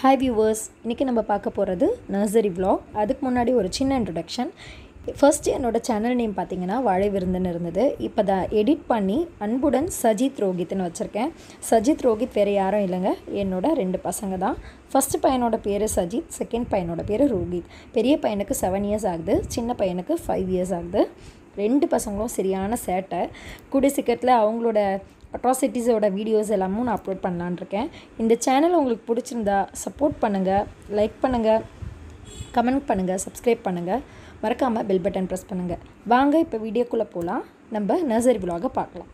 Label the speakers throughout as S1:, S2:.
S1: hi viewers இன்றைக்கி நம்ம பார்க்க போகிறது நர்சரி vlog அதுக்கு முன்னாடி ஒரு சின்ன இன்ட்ரடக்ஷன் ஃபர்ஸ்ட் என்னோட சேனல் நேம் பார்த்தீங்கன்னா வாழை விருந்துன்னு இருந்தது இப்போ தான் எடிட் பண்ணி அன்புடன் சஜித் ரோஹித்னு வச்சுருக்கேன் சஜித் ரோஹித் வேறு யாரும் இல்லைங்க என்னோட ரெண்டு பசங்க தான் ஃபஸ்ட்டு பையனோட பேர் சஜித் செகண்ட் பையனோட பேர் ரோஹித் பெரிய பையனுக்கு செவன் இயர்ஸ் ஆகுது சின்ன பையனுக்கு ஃபைவ் இயர்ஸ் ஆகுது ரெண்டு பசங்களும் சரியான சேட்டை கூடிய சீக்கிரத்தில் அவங்களோட அட்ராசிட்டிஸோட வீடியோஸ் எல்லாமும் நான் அப்லோட் பண்ணலான்னு இருக்கேன் இந்த சேனல் உங்களுக்கு பிடிச்சிருந்தா சப்போர்ட் பண்ணுங்கள் லைக் பண்ணுங்கள் கமெண்ட் பண்ணுங்கள் சப்ஸ்கிரைப் பண்ணுங்கள் மறக்காமல் பெல் பட்டன் ப்ரெஸ் பண்ணுங்கள் வாங்க இப்போ வீடியோக்குள்ளே போகலாம் நம்ம நர்சரி vlog-அ பார்க்கலாம்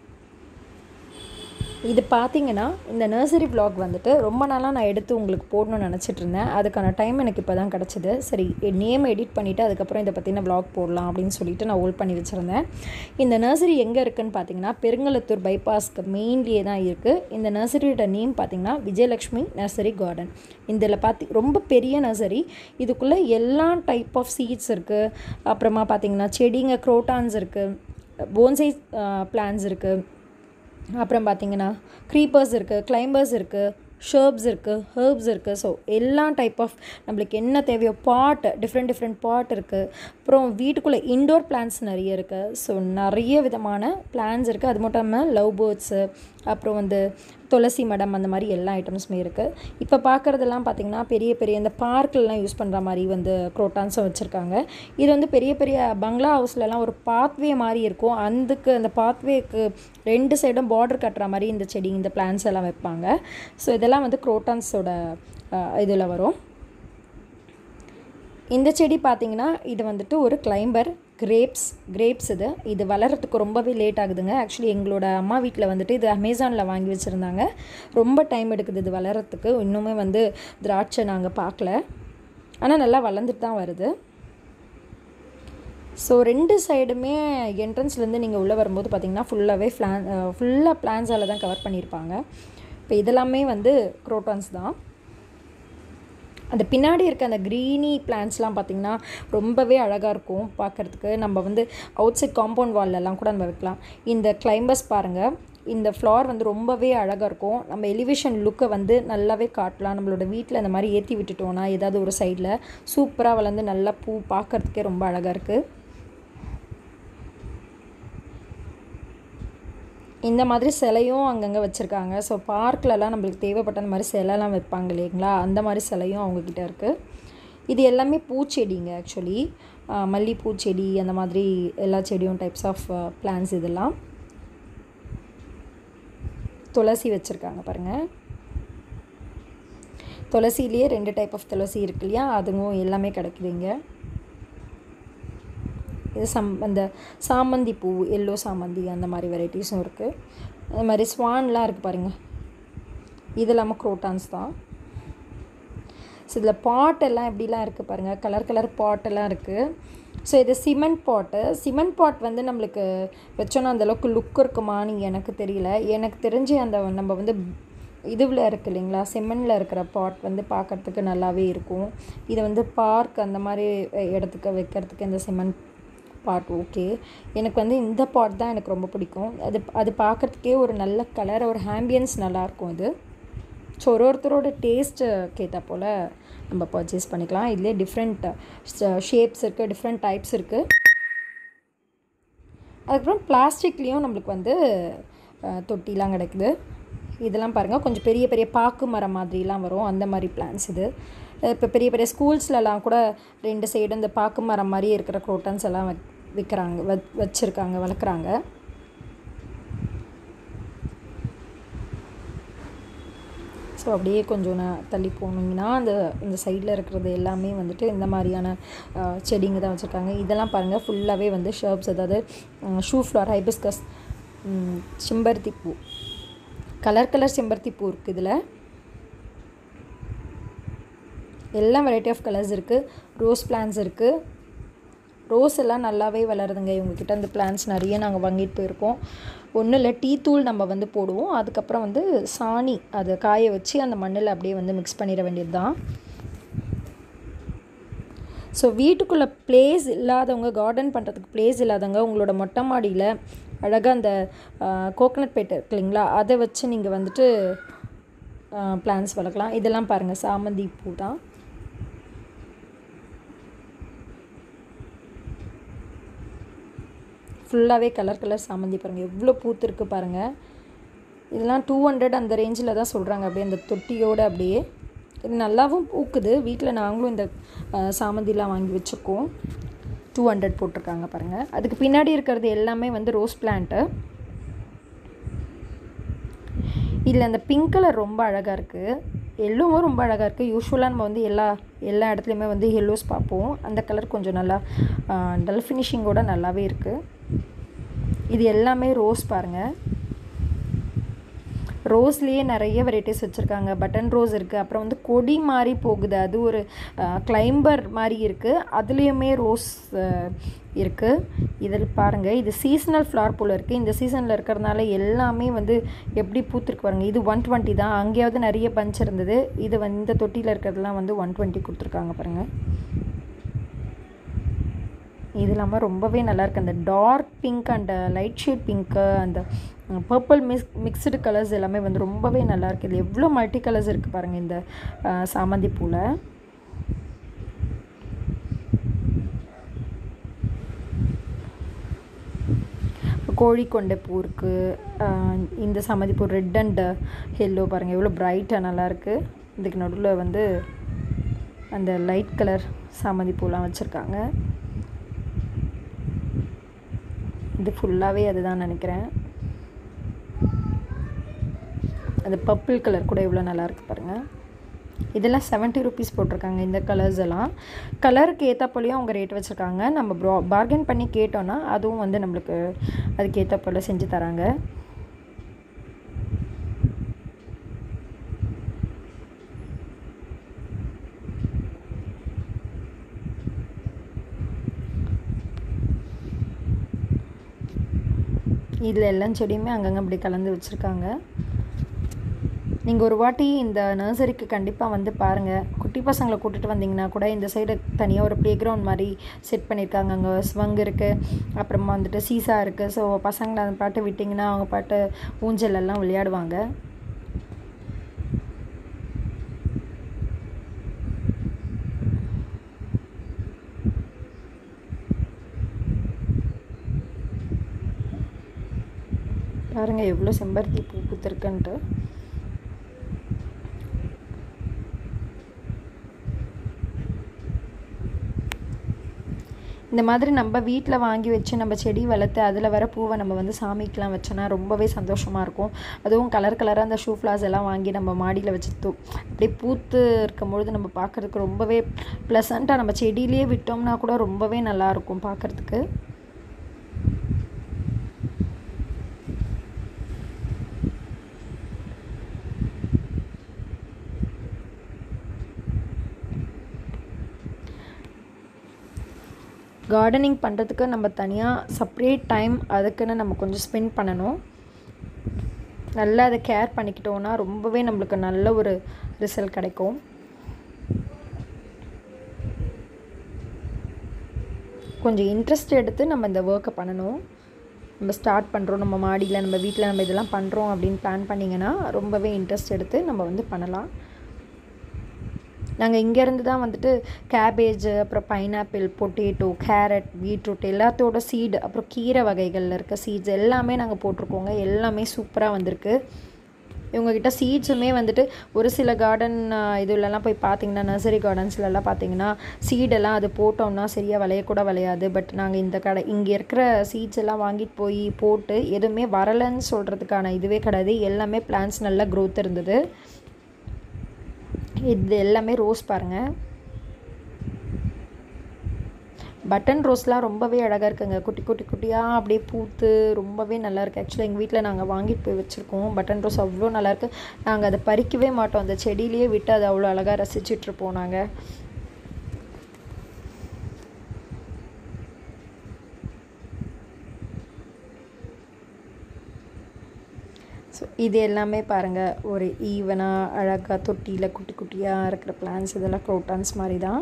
S1: இது பார்த்தீங்கன்னா இந்த நர்சரி vlog வந்துட்டு ரொம்ப நாளாக நான் எடுத்து உங்களுக்கு போடணும்னு நினச்சிட்டு இருந்தேன் அதுக்கான டைம் எனக்கு இப்போ தான் கிடச்சிது சரி நேம் எடிட் பண்ணிவிட்டு அதுக்கப்புறம் இதை பற்றின vlog போடலாம் அப்படின்னு சொல்லிட்டு நான் ஹோல்ட் பண்ணி வச்சுருந்தேன் இந்த நர்சரி எங்கே இருக்குன்னு பார்த்தீங்கன்னா பெருங்கலத்தூர் பைபாஸ்க்கு மெயின்லேயே தான் இருக்குது இந்த நர்சரியோட நேம் பார்த்தீங்கன்னா விஜயலக்ஷ்மி நர்சரி கார்டன் இதில் பார்த்தி ரொம்ப பெரிய நர்சரி இதுக்குள்ளே எல்லா டைப் ஆஃப் சீட்ஸ் இருக்குது அப்புறமா பார்த்தீங்கன்னா செடிங்க க்ரோட்டான்ஸ் இருக்குது போன்சை பிளான்ஸ் இருக்குது அப்புறம் பார்த்தீங்கன்னா க்ரீப்பர்ஸ் இருக்குது கிளைம்பர்ஸ் இருக்குது ஷர்ப்ஸ் இருக்குது ஹர்ப்ஸ் இருக்குது ஸோ எல்லா டைப் ஆஃப் நம்மளுக்கு என்ன தேவையோ பாட் டிஃப்ரெண்ட் டிஃப்ரெண்ட் பாட் இருக்குது அப்புறம் வீட்டுக்குள்ளே இன்டோர் பிளான்ஸ் நிறைய இருக்குது ஸோ நிறைய விதமான பிளான்ஸ் இருக்குது அது மட்டும் இல்லாமல் லவ் பேர்ட்ஸு அப்புறம் வந்து துளசி மடம் அந்த மாதிரி எல்லா ஐட்டம்ஸுமே இருக்குது இப்போ பார்க்குறதெல்லாம் பார்த்திங்கன்னா பெரிய பெரிய இந்த பார்க்கிலலாம் யூஸ் பண்ணுற மாதிரி வந்து குரோட்டான்ஸும் வச்சுருக்காங்க இது வந்து பெரிய பெரிய பங்களா ஹவுஸ்லலாம் ஒரு பாத்வே மாதிரி இருக்கும் அதுக்கு அந்த பாத்வேக்கு ரெண்டு சைடும் பார்டர் கட்டுற மாதிரி இந்த செடி இந்த பிளான்ஸ் எல்லாம் வைப்பாங்க ஸோ இதெல்லாம் வந்து குரோட்டான்ஸோட இதில் வரும் இந்த செடி பார்த்தீங்கன்னா இது வந்துட்டு ஒரு கிளைம்பர் கிரேப்ஸ் கிரேப்ஸ் இது இது வளர்கிறதுக்கு ரொம்பவே லேட் ஆகுதுங்க ஆக்சுவலி எங்களோட அம்மா வீட்டில் வந்துட்டு இது அமேசானில் வாங்கி வச்சுருந்தாங்க ரொம்ப டைம் எடுக்குது இது வளர்கிறதுக்கு இன்னுமே வந்து திராட்சை நாங்கள் பார்க்கல ஆனால் நல்லா வளர்ந்துட்டு தான் வருது ஸோ ரெண்டு சைடுமே என்ட்ரன்ஸ்லேருந்து நீங்கள் உள்ளே வரும்போது பார்த்தீங்கன்னா ஃபுல்லாகவே ஃப்ளான் ஃபுல்லாக பிளான்ஸால் தான் கவர் பண்ணியிருப்பாங்க இப்போ இதெல்லாமே வந்து குரோட்டான்ஸ் தான் அந்த பின்னாடி இருக்க அந்த க்ரீனி பிளான்ஸ்லாம் பார்த்திங்கன்னா ரொம்பவே அழகாக இருக்கும் பார்க்குறதுக்கு நம்ம வந்து அவுட் சைட் காம்பவுண்ட் வால்லெல்லாம் கூட நம்ம வைக்கலாம் இந்த கிளைம்பர்ஸ் பாருங்கள் இந்த ஃப்ளார் வந்து ரொம்பவே அழகாக இருக்கும் நம்ம எலிவேஷன் லுக்கை வந்து நல்லாவே காட்டலாம் நம்மளோட வீட்டில் இந்த மாதிரி ஏற்றி விட்டுட்டோன்னா ஏதாவது ஒரு சைடில் சூப்பராக வளர்ந்து நல்லா பூ பார்க்குறதுக்கே ரொம்ப அழகாக இருக்குது இந்த மாதிரி சிலையும் அங்கங்கே வச்சுருக்காங்க ஸோ பார்க்லலாம் நம்மளுக்கு தேவைப்பட்ட அந்த மாதிரி சிலைலாம் வைப்பாங்க இல்லைங்களா அந்த மாதிரி சிலையும் அவங்கக்கிட்ட இருக்குது இது எல்லாமே பூச்செடிங்க ஆக்சுவலி மல்லிப்பூ செடி அந்த மாதிரி எல்லா செடியும் டைப்ஸ் ஆஃப் பிளான்ஸ் இதெல்லாம் துளசி வச்சுருக்காங்க பாருங்கள் துளசிலேயே ரெண்டு டைப் ஆஃப் துளசி இருக்கு இல்லையா அதுவும் எல்லாமே கிடைக்குதுங்க இது சம் அந்த சாமந்தி பூ எல்லோ சாமந்தி அந்த மாதிரி வெரைட்டிஸும் இருக்குது அது மாதிரி ஸ்வான்லாம் இருக்குது பாருங்கள் இது இல்லாமல் குரோட்டான்ஸ் தான் ஸோ இதில் பாட்டெல்லாம் எப்படிலாம் இருக்குது பாருங்கள் கலர் கலர் பாட்டெல்லாம் இருக்குது ஸோ இது சிமெண்ட் பாட்டு சிமெண்ட் பாட் வந்து நம்மளுக்கு வச்சோன்னா அந்தளவுக்கு லுக் இருக்குமான்னு எனக்கு தெரியல எனக்கு தெரிஞ்சு அந்த நம்ம வந்து இதுவில் இருக்குது இல்லைங்களா செம்மண்ணில் இருக்கிற பாட் வந்து பார்க்குறதுக்கு நல்லாவே இருக்கும் இதை வந்து பார்க் அந்த மாதிரி இடத்துக்கு வைக்கிறதுக்கு இந்த செம்மண் பாட் ஓகே எனக்கு வந்து இந்த பாட் தான் எனக்கு ரொம்ப பிடிக்கும் அது அது பார்க்குறதுக்கே ஒரு நல்ல கலர் ஒரு ஹாம்பியன்ஸ் நல்லாயிருக்கும் இது ஸோ ஒரு ஒருத்தரோட டேஸ்ட்டுக்கு ஏற்ற போல் நம்ம பர்ச்சேஸ் பண்ணிக்கலாம் இதுலேயே டிஃப்ரெண்ட் ஷேப்ஸ் இருக்குது டிஃப்ரெண்ட் டைப்ஸ் இருக்குது அதுக்கப்புறம் பிளாஸ்டிக்லேயும் நம்மளுக்கு வந்து தொட்டிலாம் கிடைக்குது இதெல்லாம் பாருங்கள் கொஞ்சம் பெரிய பெரிய பாக்கு மரம் மாதிரிலாம் வரும் அந்த மாதிரி பிளான்ஸ் இது இப்போ பெரிய பெரிய ஸ்கூல்ஸ்லலாம் கூட ரெண்டு சைடு இந்த பாக்கு மரம் மாதிரி இருக்கிற குரோட்டன்ஸ் எல்லாம் வ விற்கிறாங்க வ வச்சுருக்காங்க வளர்க்குறாங்க ஸோ அப்படியே கொஞ்சம் நான் தள்ளி போனீங்கன்னா அந்த இந்த சைடில் இருக்கிறது எல்லாமே வந்துட்டு இந்த மாதிரியான செடிங்க தான் வச்சுருக்காங்க இதெல்லாம் பாருங்கள் ஃபுல்லாகவே வந்து ஷர்ப்ஸ் அதாவது ஷூ ஃப்ளார் ஹைபிஸ்கஸ் செம்பருத்தி பூ கலர் கலர் செம்பருத்தி பூ இருக்குது இதில் எல்லா வெரைட்டி ஆஃப் கலர்ஸ் இருக்குது ரோஸ் பிளான்ஸ் இருக்குது ரோஸ் எல்லாம் நல்லாவே வளருதுங்க இவங்கக்கிட்ட அந்த பிளான்ஸ் நிறைய நாங்கள் வாங்கிட்டு போயிருக்கோம் ஒன்றும் இல்லை டீ தூள் நம்ம வந்து போடுவோம் அதுக்கப்புறம் வந்து சாணி அதை காய வச்சு அந்த மண்ணில் அப்படியே வந்து மிக்ஸ் பண்ணிட வேண்டியது தான் ஸோ வீட்டுக்குள்ளே ப்ளேஸ் இல்லாதவங்க கார்டன் பண்ணுறதுக்கு ப்ளேஸ் இல்லாதவங்க உங்களோட மொட்டை மாடியில் அழகாக அந்த கோகனட் பேட் இருக்கு இல்லைங்களா அதை வச்சு நீங்கள் வந்துட்டு பிளான்ஸ் வளர்க்கலாம் இதெல்லாம் பாருங்கள் சாமந்தி பூ தான் ஃபுல்லாகவே கலர் கலர் சாமந்தி பாருங்கள் எவ்வளோ பூத்துருக்கு பாருங்கள் இதெல்லாம் டூ ஹண்ட்ரட் அந்த ரேஞ்சில் தான் சொல்கிறாங்க அப்படியே அந்த தொட்டியோடு அப்படியே இது நல்லாவும் பூக்குது வீட்டில் நாங்களும் இந்த அஹ், சாமந்திலாம் வாங்கி வச்சுருக்கோம் டூ ஹண்ட்ரட் போட்டிருக்காங்க பாருங்கள் அதுக்கு பின்னாடி இருக்கிறது எல்லாமே வந்து ரோஸ் பிளான்ட்டு இதில் அந்த பிங்க் கலர் ரொம்ப அழகாக இருக்குது எல்லோவும் ரொம்ப அழகாக இருக்குது யூஸ்வலாக நம்ம வந்து எல்லா எல்லா இடத்துலையுமே வந்து எல்லோஸ் பார்ப்போம் அந்த கலர் கொஞ்சம் நல்லா டல் ஃபினிஷிங்கோட நல்லாவே இருக்குது இது எல்லாமே ரோஸ் பாருங்கள் ரோஸ்லேயே நிறைய வெரைட்டிஸ் வச்சுருக்காங்க பட்டன் ரோஸ் இருக்குது அப்புறம் வந்து கொடி மாதிரி போகுது அது ஒரு கிளைம்பர் மாதிரி இருக்குது அதுலேயுமே ரோஸ் இருக்குது இதில் பாருங்கள் இது சீசனல் ஃப்ளார் போல் இருக்குது இந்த சீசனில் இருக்கிறதுனால எல்லாமே வந்து எப்படி பூத்துருக்கு பாருங்க இது ஒன் டுவெண்ட்டி தான் அங்கேயாவது நிறைய பஞ்ச் இருந்தது இது வந்து இந்த தொட்டியில் இருக்கிறதுலாம் வந்து ஒன் டுவெண்ட்டி கொடுத்துருக்காங்க பாருங்கள் இது இல்லாமல் ரொம்பவே நல்லாயிருக்கு அந்த dark pink and light shade pink அந்த பர்பிள் மிக்ஸ் மிக்சடு கலர்ஸ் எல்லாமே வந்து ரொம்பவே நல்லாயிருக்கு இது எவ்வளோ மல்டி கலர்ஸ் இருக்குது பாருங்கள் இந்த அஹ், சாமந்தி பூவில் கோழிக்கொண்டை பூ இருக்குது இந்த சாமந்தி பூ ரெட் அண்ட் எல்லோ பாருங்கள் எவ்வளோ பிரைட்டாக நல்லாயிருக்கு இதுக்கு நடுவில் வந்து அந்த லைட் கலர் சாமந்தி பூலாம் வச்சுருக்காங்க இது ஃபுல்லாகவே அதுதான் நினைக்கிறேன் அந்த பர்பிள் கலர் கூட எவ்வளோ நல்லா இருக்கு பாருங்கள் இதெல்லாம் செவன்ட்டி ருபீஸ் போட்டிருக்காங்க இந்த கலர்ஸ் எல்லாம் கலருக்கு ஏற்றப்போலையும் அவங்க ரேட் வச்சுருக்காங்க நம்ம ப்ரா பார்கென் பண்ணி கேட்டோன்னா அதுவும் வந்து நம்மளுக்கு அதுக்கு ஏற்றப்போல செஞ்சு தராங்க இதில் எல்லா செடியுமே அங்கங்கே அப்படி கலந்து வச்சுருக்காங்க நீங்கள் ஒரு வாட்டி இந்த நர்சரிக்கு கண்டிப்பாக வந்து பாருங்கள் குட்டி பசங்களை கூட்டிகிட்டு வந்தீங்கன்னா கூட இந்த சைடு தனியாக ஒரு ப்ளே கிரவுண்ட் மாதிரி செட் பண்ணியிருக்காங்க அங்கே ஸ்வங் இருக்குது அப்புறமா வந்துட்டு சீசா இருக்குது ஸோ பசங்களை அந்த பாட்டு விட்டிங்கன்னா அவங்க பாட்டு ஊஞ்சல் எல்லாம் விளையாடுவாங்க பாருங்கள் எவ்வளோ செம்பருத்தி பூ பூத்துருக்குன்ட்டு இந்த மாதிரி நம்ம வீட்டில் வாங்கி வச்சு நம்ம செடி வளர்த்து அதில் வர பூவை நம்ம வந்து சாமிக்கெலாம் வச்சோன்னா ரொம்பவே சந்தோஷமாக இருக்கும் அதுவும் கலர் கலராக அந்த ஷூ ஃப்ளார்ஸ் எல்லாம் வாங்கி நம்ம மாடியில் வச்சு தூ அப்படியே பூத்து இருக்கும் பொழுது நம்ம பார்க்குறதுக்கு ரொம்பவே ப்ளசண்ட்டாக நம்ம செடியிலே விட்டோம்னா கூட ரொம்பவே நல்லாயிருக்கும் பார்க்குறதுக்கு கார்டனிங் பண்ணுறதுக்கு நம்ம தனியாக செப்ரேட் டைம் அதுக்குன்னு நம்ம கொஞ்சம் ஸ்பெண்ட் பண்ணணும் நல்லா அதை கேர் பண்ணிக்கிட்டோன்னா ரொம்பவே நம்மளுக்கு நல்ல ஒரு ரிசல்ட் கிடைக்கும் கொஞ்சம் இன்ட்ரெஸ்ட் எடுத்து நம்ம இந்த ஒர்க்கை பண்ணணும் நம்ம ஸ்டார்ட் பண்ணுறோம் நம்ம மாடியில் நம்ம வீட்டில் நம்ம இதெல்லாம் பண்ணுறோம் அப்படின்னு பிளான் பண்ணிங்கன்னா ரொம்பவே இன்ட்ரெஸ்ட் எடுத்து நம்ம வந்து பண்ணலாம் நாங்கள் இங்கேருந்து தான் வந்துட்டு கேபேஜ் அப்புறம் பைனாப்பிள் பொட்டேட்டோ கேரட் பீட்ரூட் எல்லாத்தோட சீடு அப்புறம் கீரை வகைகளில் இருக்க சீட்ஸ் எல்லாமே நாங்கள் போட்டிருக்கோங்க எல்லாமே சூப்பராக வந்திருக்கு இவங்கக்கிட்ட சீட்ஸுமே வந்துட்டு ஒரு சில கார்டன் இதுலலாம் போய் பார்த்தீங்கன்னா நர்சரி கார்டன்ஸ்லலாம் பார்த்தீங்கன்னா சீடெல்லாம் அது போட்டோம்னா சரியாக விளையக்கூட விளையாது பட் நாங்கள் இந்த கடை இங்கே இருக்கிற சீட்ஸ் எல்லாம் வாங்கிட்டு போய் போட்டு எதுவுமே வரலைன்னு சொல்கிறதுக்கான இதுவே கிடையாது எல்லாமே பிளான்ஸ் நல்லா க்ரோத் இருந்தது இது எல்லாமே ரோஸ் பாருங்கள் பட்டன் ரோஸ்லாம் ரொம்பவே அழகாக இருக்குங்க குட்டி குட்டி குட்டியாக அப்படியே பூத்து ரொம்பவே நல்லா இருக்குது ஆக்சுவலாக எங்கள் வீட்டில் நாங்கள் வாங்கிட்டு போய் வச்சுருக்கோம் பட்டன் ரோஸ் அவ்வளோ நல்லாயிருக்கு நாங்கள் அதை பறிக்கவே மாட்டோம் அந்த செடியிலேயே விட்டு அதை அவ்வளோ அழகாக ரசிச்சிட்ருப்போம் நாங்கள் ஸோ இது எல்லாமே பாருங்கள் ஒரு ஈவனாக அழகாக தொட்டியில் குட்டி குட்டியாக இருக்கிற பிளான்ஸ் இதெல்லாம் க்ரோட்டான்ஸ் மாதிரி தான்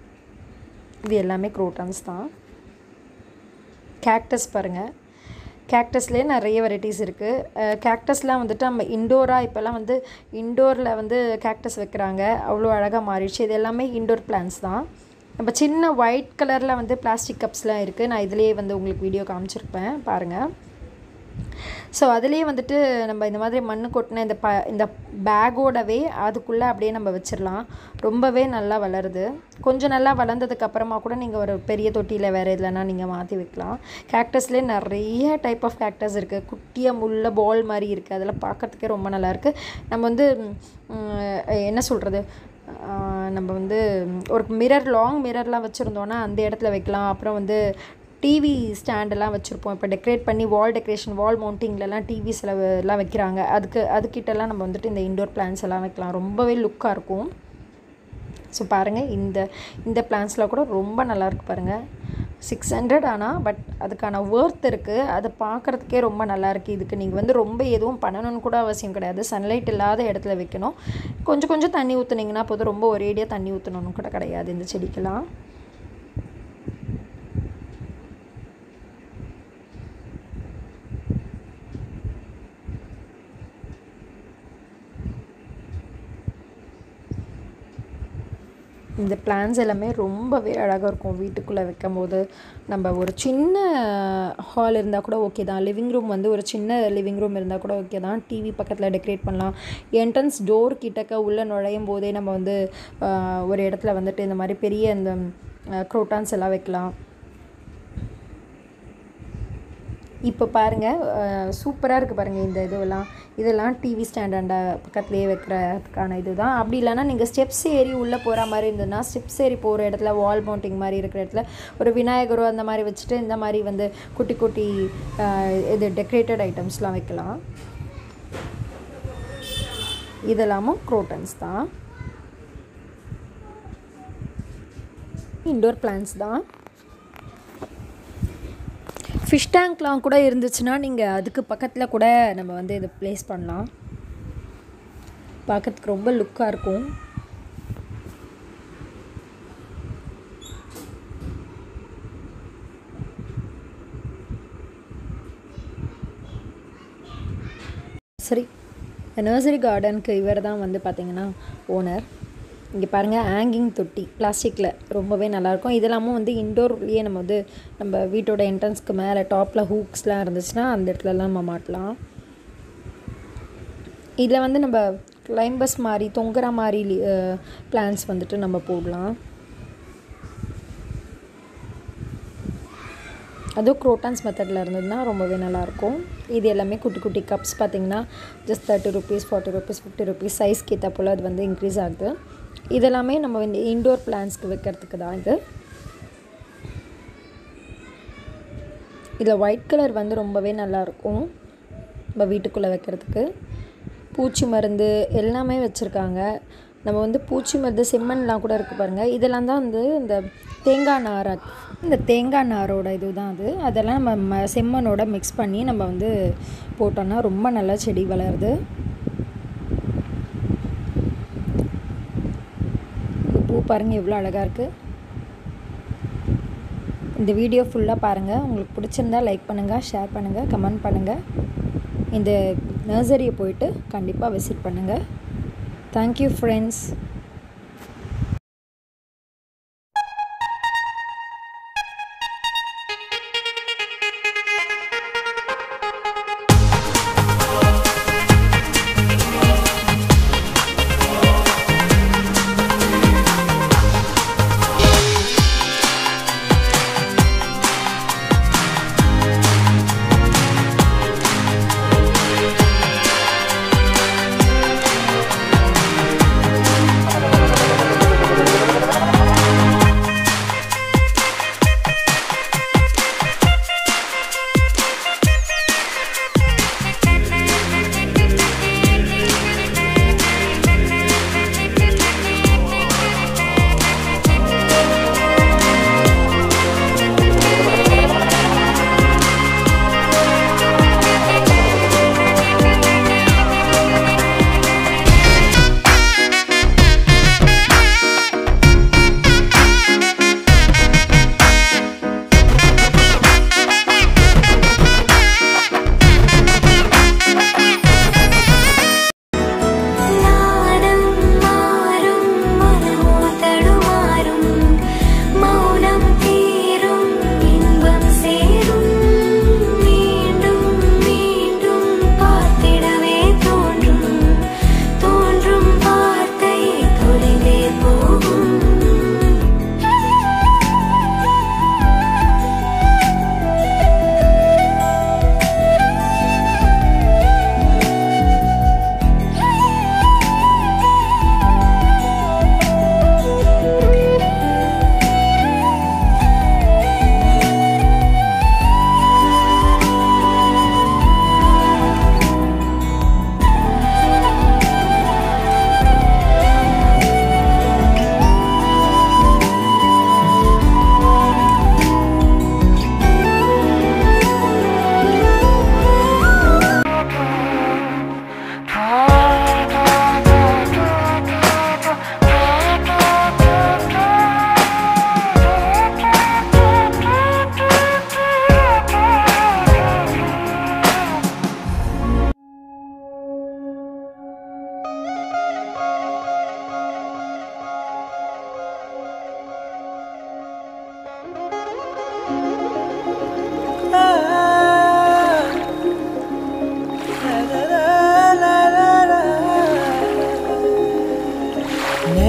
S1: இது எல்லாமே க்ரோட்டான்ஸ் தான் கேக்டஸ் பாருங்கள் கேக்டஸ்லேயே நிறைய வெரைட்டிஸ் இருக்குது கேக்டஸ்லாம் வந்துட்டு நம்ம இண்டோராக இப்போல்லாம் வந்து இண்டோரில் வந்து கேக்டஸ் வைக்கிறாங்க அவ்வளோ அழகாக மாறிடுச்சு இது எல்லாமே இண்டோர் பிளான்ஸ் தான் நம்ம சின்ன ஒயிட் கலரில் வந்து பிளாஸ்டிக் கப்ஸ்லாம் இருக்குது நான் இதுலேயே வந்து உங்களுக்கு வீடியோ காமிச்சிருப்பேன் பாருங்கள் ஸோ அதுலேயே வந்துட்டு நம்ம இந்த மாதிரி மண் கொட்டின இந்த ப இந்த பேக்கோடவே அதுக்குள்ளே அப்படியே நம்ம வச்சிடலாம் ரொம்பவே நல்லா வளருது கொஞ்சம் நல்லா வளர்ந்ததுக்கு அப்புறமா கூட நீங்கள் ஒரு பெரிய தொட்டியில் வேறு எதுலனா நீங்கள் மாற்றி வைக்கலாம் கேக்டஸ்லேயே நிறைய டைப் ஆஃப் கேக்டஸ் இருக்குது குட்டியாக முள்ள பால் மாதிரி இருக்குது அதெல்லாம் பார்க்குறதுக்கே ரொம்ப நல்லாயிருக்கு நம்ம வந்து ம், என்ன சொல்கிறது நம்ம வந்து ஒரு மிரர் லாங் மிரர்லாம் வச்சுருந்தோன்னா அந்த இடத்துல வைக்கலாம் அப்புறம் வந்து டிவி ஸ்டாண்டெல்லாம் வச்சுருப்போம் இப்போ டெக்கரேட் பண்ணி வால் டெக்கரேஷன் வால் மவுண்டிங்லலாம் டிவி சில எல்லாம் வைக்கிறாங்க அதுக்கு அதுக்கிட்டலாம் நம்ம வந்துட்டு இந்த இண்டோர் பிளான்ஸ் எல்லாம் வைக்கலாம் ரொம்பவே லுக்காக இருக்கும் ஸோ பாருங்கள் இந்த இந்த பிளான்ஸ்லாம் கூட ரொம்ப நல்லா இருக்கு பாருங்கள் சிக்ஸ் ஹண்ட்ரட் ஆனால் பட் அதுக்கான ஒர்த் இருக்குது அதை பார்க்குறதுக்கே ரொம்ப நல்லா இருக்குது இதுக்கு நீங்கள் வந்து ரொம்ப எதுவும் பண்ணணும்னு கூட அவசியம் கிடையாது சன்லைட் இல்லாத இடத்துல வைக்கணும் கொஞ்சம் கொஞ்சம் தண்ணி ஊற்றுனீங்கன்னா போதும் ரொம்ப ஒரேடியாக தண்ணி ஊற்றணும்னு கூட கிடையாது இந்த செடிக்கெல்லாம் இந்த பிளான்ஸ் எல்லாமே ரொம்பவே அழகாக இருக்கும் வீட்டுக்குள்ளே வைக்கும் போது நம்ம ஒரு சின்ன ஹால் இருந்தால் கூட ஓகே தான் லிவிங் ரூம் வந்து ஒரு சின்ன லிவிங் ரூம் இருந்தால் கூட ஓகே தான் டிவி பக்கத்தில் டெக்கரேட் பண்ணலாம் என்ட்ரன்ஸ் டோர் கிட்டக்க உள்ளே நுழையும் போதே நம்ம வந்து ஆஹ், ஒரு இடத்துல வந்துட்டு இந்த மாதிரி பெரிய இந்த க்ரோட்டான்ஸ் எல்லாம் வைக்கலாம் இப்போ பாருங்கள் சூப்பராக இருக்குது பாருங்கள் இந்த இதுவெல்லாம் இதெல்லாம் டிவி ஸ்டாண்டாண்ட பக்கத்துலேயே வைக்கிறதுக்கான இது தான் அப்படி இல்லைன்னா நீங்கள் ஸ்டெப்ஸ் ஏறி உள்ளே போகிற மாதிரி இருந்ததுன்னா ஸ்டெப்ஸ் ஏறி போகிற இடத்துல வால் மவுண்டிங் மாதிரி இருக்கிற இடத்துல ஒரு விநாயகரோ அந்த மாதிரி வச்சுட்டு இந்த மாதிரி வந்து குட்டி குட்டி அஹ், இது டெக்கரேட்டட் ஐட்டம்ஸ்லாம் வைக்கலாம் இதெல்லாமும் க்ரோட்டன்ஸ் தான் இண்டோர் பிளான்ஸ் தான் ஃபிஷ் டேங்க்லாம் கூட இருந்துச்சுன்னா நீங்கள் அதுக்கு பக்கத்தில் கூட நம்ம வந்து இதை ப்ளேஸ் பண்ணலாம் பார்க்கறதுக்கு ரொம்ப லுக்காக இருக்கும் சரி இந்த நர்சரி கார்டனுக்கு இவர் தான் வந்து பார்த்தீங்கன்னா ஓனர் இங்கே பாருங்கள் ஹேங்கிங் தொட்டி பிளாஸ்டிக்கில் ரொம்பவே நல்லாயிருக்கும் இதெல்லாமும் வந்து இன்டோர்லேயே நம்ம வந்து நம்ம வீட்டோட என்ட்ரன்ஸ்க்கு மேலே டாப்பில் ஹூக்ஸ்லாம் இருந்துச்சுன்னா அந்த இடத்துலலாம் நம்ம மாட்டலாம் இதில் வந்து நம்ம கிளைம்பஸ் மாதிரி தொங்குற மாதிரி பிளான்ஸ் வந்துட்டு நம்ம போடலாம் அதுவும் குரோட்டான்ஸ் மெத்தடில் இருந்ததுன்னா ரொம்பவே நல்லாயிருக்கும் இது எல்லாமே குட்டி குட்டி கப்ஸ் பார்த்தீங்கன்னா just thirty rupees forty rupees fifty rupees சைஸ்க்கு ஏற்ற போல் அது வந்து இன்க்ரீஸ் ஆகுது இதெல்லாமே நம்ம வந்து இன்டோர் பிளான்ஸ்க்கு வைக்கிறதுக்கு தான் இது இதில் ஒயிட் கலர் வந்து ரொம்பவே நல்லாயிருக்கும் நம்ம வீட்டுக்குள்ளே வைக்கிறதுக்கு பூச்சி மருந்து எல்லாமே வச்சுருக்காங்க நம்ம வந்து பூச்சி மருந்து செம்மண்லாம் கூட இருக்குது பாருங்கள் இதெல்லாம் தான் வந்து இந்த தேங்காய் நார் இந்த தேங்காய் நாரோட இது தான் அது அதெல்லாம் நம்ம ம செம்மண்ணோட மிக்ஸ் பண்ணி நம்ம வந்து போட்டோம்னா ரொம்ப நல்லா செடி வளருது இந்த பூ பாருங்கள் எவ்வளோ அழகாக இருக்குது இந்த வீடியோ ஃபுல்லாக பாருங்கள் உங்களுக்கு பிடிச்சிருந்தா லைக் பண்ணுங்கள் ஷேர் பண்ணுங்கள் கமெண்ட் பண்ணுங்கள் இந்த நர்சரியை போயிட்டு கண்டிப்பாக விசிட் பண்ணுங்கள் தேங்க்யூ ஃப்ரெண்ட்ஸ்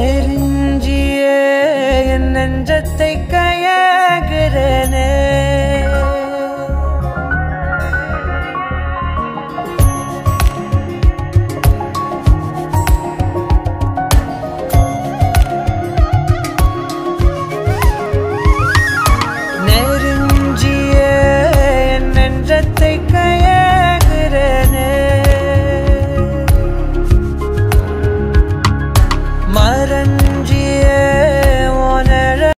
S2: நெருஞ்சியே என் நெஞ்சத்தை கயற